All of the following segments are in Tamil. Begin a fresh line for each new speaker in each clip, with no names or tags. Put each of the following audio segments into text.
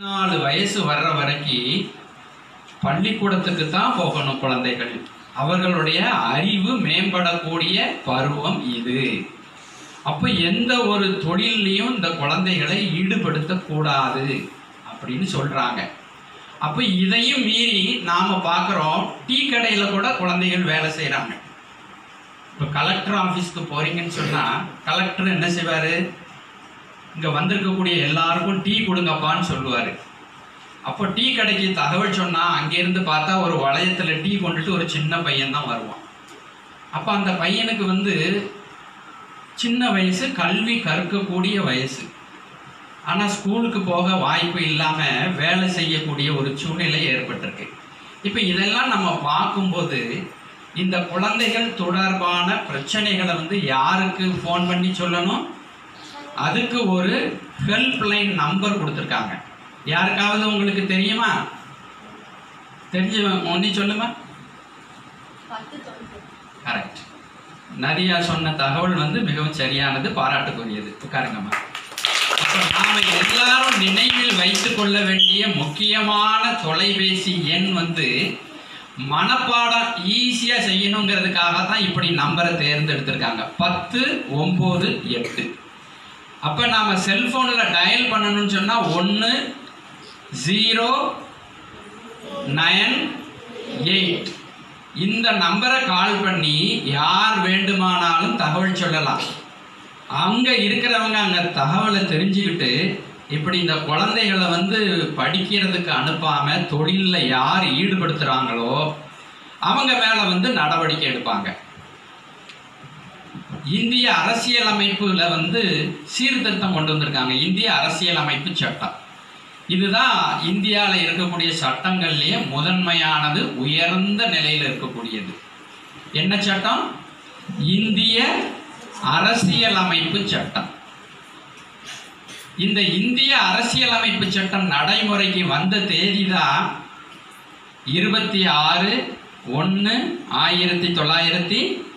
நாலு வயசு வர்ற வரைக்கும் பள்ளிக்கூடத்துக்கு தான் போகணும் குழந்தைகள் அவர்களுடைய அறிவு மேம்படக்கூடிய பருவம் இது அப்போ எந்த ஒரு தொழில்லையும் இந்த குழந்தைகளை ஈடுபடுத்தக்கூடாது அப்படின்னு சொல்றாங்க அப்போ இதையும் மீறி நாம பார்க்குறோம் டீ கடையில் கூட குழந்தைகள் வேலை செய்கிறாங்க இப்போ கலெக்டர் ஆஃபீஸ்க்கு போறீங்கன்னு சொன்னா கலெக்டர் என்ன செய்வாரு இங்க வந்திருக்கக்கூடிய எல்லாருக்கும் டீ கொடுங்கப்பான்னு சொல்லுவாரு அப்போ டீ கடைக்கு தகவல் சொன்னா அங்கேருந்து பார்த்தா ஒரு வளையத்துல டீ கொண்டுட்டு ஒரு சின்ன பையன் தான் வருவான் அப்போ அந்த பையனுக்கு வந்து சின்ன வயசு கல்வி கற்கக்கூடிய வயசு ஆனால் ஸ்கூலுக்கு போக வாய்ப்பு இல்லாமல் வேலை செய்யக்கூடிய ஒரு சூழ்நிலை ஏற்பட்டிருக்கு இப்போ இதெல்லாம் நம்ம பார்க்கும்போது இந்த குழந்தைகள் தொடர்பான பிரச்சனைகளை வந்து யாருக்கு ஃபோன் பண்ணி சொல்லணும் அதுக்கு ஒரு ஹெல்ப்லைன் நம்பர் கொடுத்துருக்காங்க யாருக்காவது உங்களுக்கு தெரியுமா தெரிஞ்சவன் ஒன்னி சொல்லுமா
பத்து தொண்ணூறு
கரெக்ட் நதியா சொன்ன தகவல் வந்து மிகவும் சரியானது பாராட்டுக்குரியது உட்காருங்கம்மா அப்ப நாம எல்லாரும் நினைவில் வைத்துக் கொள்ள வேண்டிய முக்கியமான தொலைபேசி எண் வந்து மனப்பாடம் ஈஸியா செய்யணுங்கிறதுக்காக தான் இப்படி நம்பரை தேர்ந்தெடுத்திருக்காங்க பத்து ஒம்பது எட்டு அப்ப நாம செல்போனில் டயல் பண்ணணும்னு சொன்னா ஒன்று ஜீரோ நயன் எயிட் இந்த நம்பரை கால் பண்ணி யார் வேண்டுமானாலும் தகவல் சொல்லலாம் அங்க இருக்கிறவங்க அங்க தகவலை தெரிஞ்சுக்கிட்டு இப்படி இந்த குழந்தைகளை வந்து படிக்கிறதுக்கு அனுப்பாம தொழில்ல யார் ஈடுபடுத்துறாங்களோ அவங்க மேல வந்து நடவடிக்கை எடுப்பாங்க இந்திய அரசியலமைப்புல வந்து சீர்திருத்தம் கொண்டு வந்திருக்காங்க இந்திய அரசியலமைப்பு சட்டம் இதுதான் இந்தியாவில் இருக்கக்கூடிய சட்டங்கள்லயே முதன்மையானது உயர்ந்த நிலையில் இருக்கக்கூடியது என்ன சட்டம் இந்திய அரசியலமைப்பு சட்டம் இந்த இந்திய அரசியலமைப்பு சட்டம் நடைமுறைக்கு வந்த தேதி தான் இருபத்தி ஆறு ஒன்று ஆயிரத்தி தொள்ளாயிரத்தி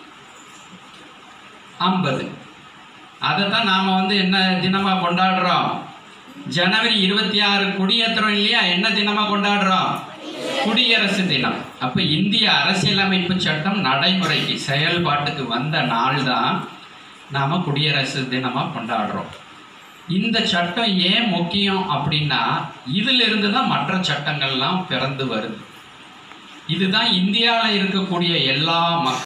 ஐம்பது அதை தான் நாம் வந்து என்ன தினமாக கொண்டாடுறோம் ஜனவரி இருபத்தி ஆறு குடியேற்றுறோம் இல்லையா என்ன தினமாக கொண்டாடுறோம் குடியரசு தினம் அப்போ இந்திய அரசியலமைப்பு சட்டம் நடைமுறைக்கு செயல்பாட்டுக்கு வந்த நாள் தான் நாம் குடியரசு தினமாக கொண்டாடுறோம் இந்த சட்டம் ஏன் முக்கியம் அப்படின்னா இதிலிருந்து தான் மற்ற சட்டங்கள்லாம் பிறந்து வருது இதுதான் இந்தியாவில் இருக்கக்கூடிய எல்லா மக்